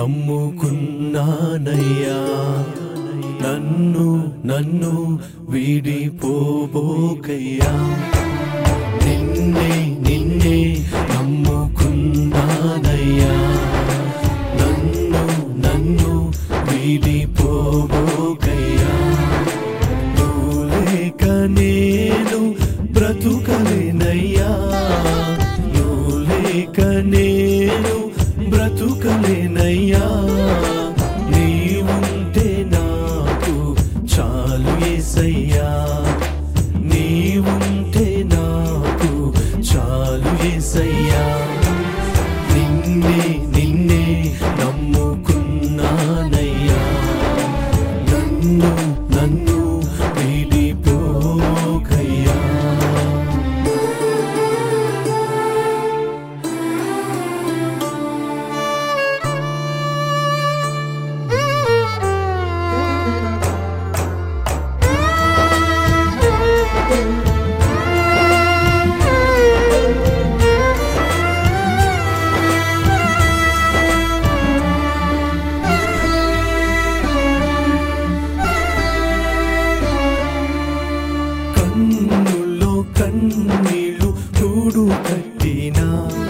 నమ్ముకున్నానయ్యా నన్ను నన్ను వీడిపోబోకయ్యా నిన్నే నిన్నే నమ్ముకున్నానయ్యా నన్ను నన్ను వీడిపోబోకయ్యా నువ్వు లేక నేను బ్రతుకలేనయ్యా నువ్వు లేక నేను బ్రతుకలేనయ్యా నీవుంటే నాకు చాలు ఏసయ్యా నీవుంటే నాకు చాలు ఏసయ్యా నిన్నే నిన్నే నమ్ముకున్నానయ్యా నన్ను నన్ను వీడిపోకయ్యా కన్నుల్లో కన్నీళ్ళు కూడు కట్టినా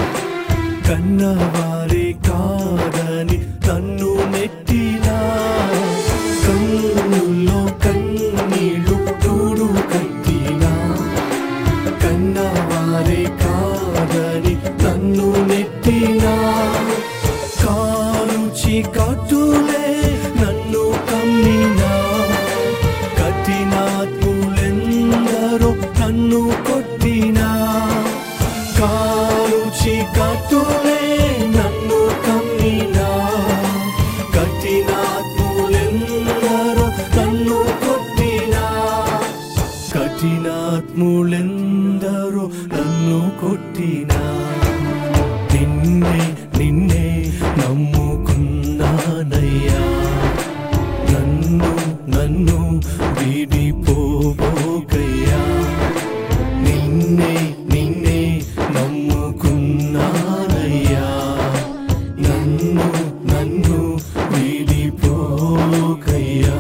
కన్నవారే కాదని నన్ను నెట్టినా కన్నుల్లో కన్నీళ్ళు కూడు కట్టినా కన్నవారే కాదని నన్ను నెట్టినా కారుచి కట్టులే నన్ను కమ్మినా కఠినాత్ములెందరో నన్ను కొట్టినా కారుచి కట్టులే నన్ను కమ్మినా కఠినాత్ములెందరో నన్ను కొట్టినా కఠినాత్ములెందరో నన్ను కొట్టినా నిన్నే నిన్నే నమ్ముకున్నానయ్యా నన్ను నన్ను వీడిపోబోకయ్యా నిన్నే నిన్నే నమ్ముకున్నానయ్యా నన్ను నన్ను వీడిపోకయ్యా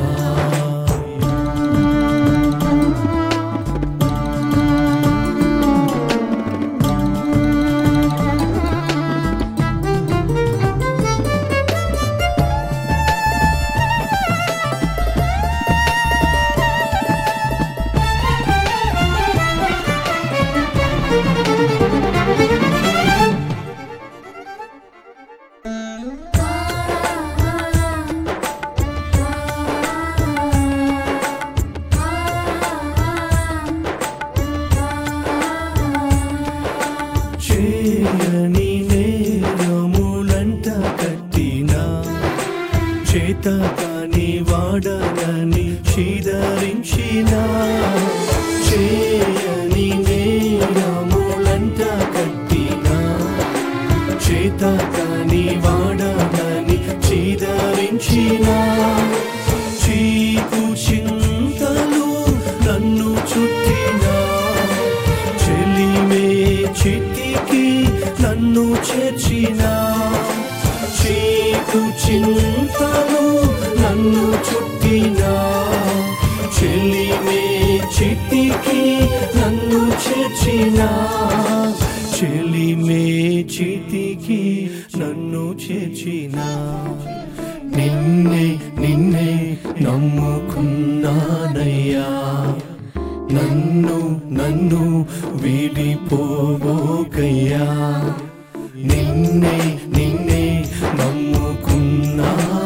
చేయని నేరములంట కట్టినా చేత కాని వాడనని చీదరించిన చేయని నేరములంట కట్టినా చేత కాని వాడనని చీదరించిన చీకు చింతలు నన్ను చుట్టినా చెలిమే చిటికి నన్ను చేర్చిన చీకు చింతలు నన్ను చుట్టిన చెలిమే చిటికి నన్ను చేర్చిన చెలిమే చిటికి నన్ను చేర్చిన నిన్నే నిన్నే నమ్ముకున్నానయ్యా నన్ను నన్ను వీడిపోబోకయ్యా నిన్నే నిన్నే నమ్ముకున్నా